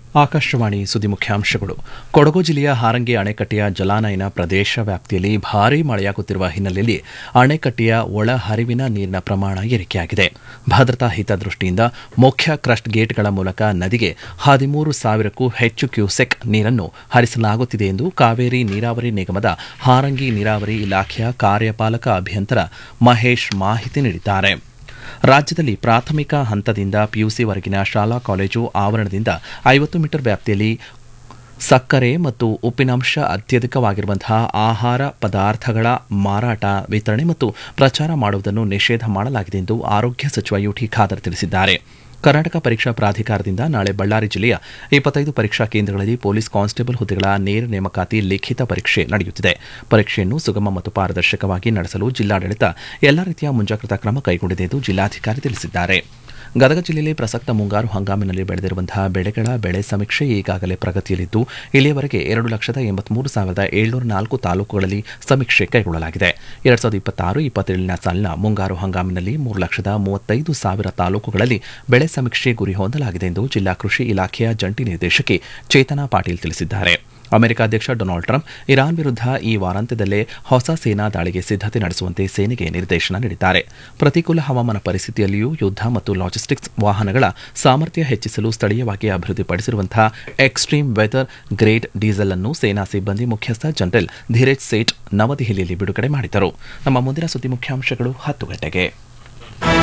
ಆಕಾಶವಾಣಿ ಸುದ್ದಿ ಮುಖ್ಯಾಂಶಗಳು ಕೊಡಗು ಜಿಲ್ಲೆಯ ಹಾರಂಗಿ ಅಣೆಕಟ್ಟೆಯ ಜಲಾನಯನ ಪ್ರದೇಶ ವ್ಯಾಪ್ತಿಯಲ್ಲಿ ಭಾರೀ ಮಳೆಯಾಗುತ್ತಿರುವ ಹಿನ್ನೆಲೆಯಲ್ಲಿ ಅಣೆಕಟ್ಟೆಯ ಒಳ ಹರಿವಿನ ನೀರಿನ ಪ್ರಮಾಣ ಏರಿಕೆಯಾಗಿದೆ ಭದ್ರತಾ ಹಿತದೃಷ್ಟಿಯಿಂದ ಮುಖ್ಯ ಕ್ರಸ್ಟ್ ಗೇಟ್ಗಳ ಮೂಲಕ ನದಿಗೆ ಹದಿಮೂರು ಸಾವಿರಕ್ಕೂ ಹೆಚ್ಚು ಕ್ಯೂಸೆಕ್ ನೀರನ್ನು ಹರಿಸಲಾಗುತ್ತಿದೆ ಎಂದು ಕಾವೇರಿ ನೀರಾವರಿ ನಿಗಮದ ಹಾರಂಗಿ ನೀರಾವರಿ ಇಲಾಖೆಯ ಕಾರ್ಯಪಾಲಕ ಅಭಿಯಂತರ ಮಹೇಶ್ ಮಾಹಿತಿ ನೀಡಿದ್ದಾರೆ ರಾಜ್ಯದಲ್ಲಿ ಪ್ರಾಥಮಿಕ ಹಂತದಿಂದ ಪಿಯುಸಿವರೆಗಿನ ಶಾಲಾ ಕಾಲೇಜು ಆವರಣದಿಂದ ಐವತ್ತು ಮೀಟರ್ ವ್ಯಾಪ್ತಿಯಲ್ಲಿ ಸಕ್ಕರೆ ಮತ್ತು ಉಪ್ಪಿನಾಂಶ ಅತ್ಯಧಿಕವಾಗಿರುವಂತಹ ಆಹಾರ ಪದಾರ್ಥಗಳ ಮಾರಾಟ ವಿತರಣೆ ಮತ್ತು ಪ್ರಚಾರ ಮಾಡುವುದನ್ನು ನಿಷೇಧ ಮಾಡಲಾಗಿದೆ ಎಂದು ಆರೋಗ್ಯ ಸಚಿವ ಯುಟಿ ಖಾದರ್ ತಿಳಿಸಿದ್ದಾರೆ ಕರ್ನಾಟಕ ಪರೀಕ್ಷಾ ಪ್ರಾಧಿಕಾರದಿಂದ ನಾಳೆ ಬಳ್ಳಾರಿ ಜಿಲ್ಲೆಯ ಇಪ್ಪತ್ತೈದು ಪರೀಕ್ಷಾ ಕೇಂದ್ರಗಳಲ್ಲಿ ಪೊಲೀಸ್ ಕಾನ್ಸ್ಟೇಬಲ್ ಹುದ್ದೆಗಳ ನೇರ ನೇಮಕಾತಿ ಲಿಖಿತ ಪರೀಕ್ಷೆ ನಡೆಯುತ್ತಿದೆ ಪರೀಕ್ಷೆಯನ್ನು ಸುಗಮ ಮತ್ತು ಪಾರದರ್ಶಕವಾಗಿ ನಡೆಸಲು ಜಿಲ್ಲಾಡಳಿತ ಎಲ್ಲಾ ರೀತಿಯ ಮುಂಜಾಗ್ರತಾ ಕ್ರಮ ಕೈಗೊಂಡಿದೆ ಎಂದು ಜಿಲ್ಲಾಧಿಕಾರಿ ತಿಳಿಸಿದ್ದಾರೆ ಗದಗ ಜಿಲ್ಲೆಯಲ್ಲಿ ಪ್ರಸಕ್ತ ಮುಂಗಾರು ಹಂಗಾಮಿನಲ್ಲಿ ಬೆಳೆದಿರುವಂತಹ ಬೆಳೆಗಳ ಬೆಳೆ ಸಮೀಕ್ಷೆ ಈಗಾಗಲೇ ಪ್ರಗತಿಯಲ್ಲಿದ್ದು ಇಲ್ಲಿಯವರೆಗೆ ಎರಡು ಲಕ್ಷದ ಎಂಬತ್ಮೂರು ಸಾವಿರದ ಏಳ್ನೂರ ನಾಲ್ಕು ತಾಲೂಕುಗಳಲ್ಲಿ ಸಮೀಕ್ಷೆ ಕೈಗೊಳ್ಳಲಾಗಿದೆ ಎರಡ್ ಸಾವಿರದ ಇಪ್ಪತ್ತಾರು ಇಪ್ಪತ್ತೇಳನೇ ಸಾಲಿನ ಮುಂಗಾರು ಹಂಗಾಮಿನಲ್ಲಿ ಮೂರು ಲಕ್ಷದ ಮೂವತ್ತೈದು ಸಾವಿರ ತಾಲೂಕುಗಳಲ್ಲಿ ಬೆಳೆ ಸಮೀಕ್ಷೆ ಗುರಿ ಹೊಂದಲಾಗಿದೆ ಎಂದು ಜಿಲ್ಲಾ ಕೃಷಿ ಇಲಾಖೆಯ ಜಂಟಿ ನಿರ್ದೇಶಕಿ ಚೇತನಾ ಪಾಟೀಲ್ ತಿಳಿಸಿದ್ದಾರೆ ಅಮೆರಿಕ ಅಧ್ಯಕ್ಷ ಡೊನಾಲ್ಡ್ ಟ್ರಂಪ್ ಇರಾನ್ ವಿರುದ್ಧ ಈ ವಾರಾಂತ್ಯದಲ್ಲೇ ಹೊಸ ಸೇನಾ ದಾಳಿಗೆ ಸಿದ್ದತೆ ನಡೆಸುವಂತೆ ಸೇನೆಗೆ ನಿರ್ದೇಶನ ನೀಡಿದ್ದಾರೆ ಪ್ರತಿಕೂಲ ಹವಾಮಾನ ಪರಿಸ್ಥಿತಿಯಲ್ಲಿಯೂ ಯುದ್ಧ ಮತ್ತು ಲಾಜಿಸ್ಟಿಕ್ಸ್ ವಾಹನಗಳ ಸಾಮರ್ಥ್ಯ ಹೆಚ್ಚಿಸಲು ಸ್ಥಳೀಯವಾಗಿ ಅಭಿವೃದ್ಧಿಪಡಿಸಿರುವಂತಹ ಎಕ್ಸ್ಟ್ರೀಮ್ ವೆದರ್ ಗ್ರೇಡ್ ಡೀಸೆಲ್ ಅನ್ನು ಸೇನಾ ಸಿಬ್ಬಂದಿ ಮುಖ್ಯಸ್ಥ ಜನರಲ್ ಧೀರೇಜ್ ಸೇಠ್ ನವದೆಹಲಿಯಲ್ಲಿ ಬಿಡುಗಡೆ ಮಾಡಿದರು ನಮ್ಮ ಮುಂದಿನ ಸುದ್ದಿ ಮುಖ್ಯಾಂಶಗಳು ಹತ್ತು ಗಂಟೆಗೆ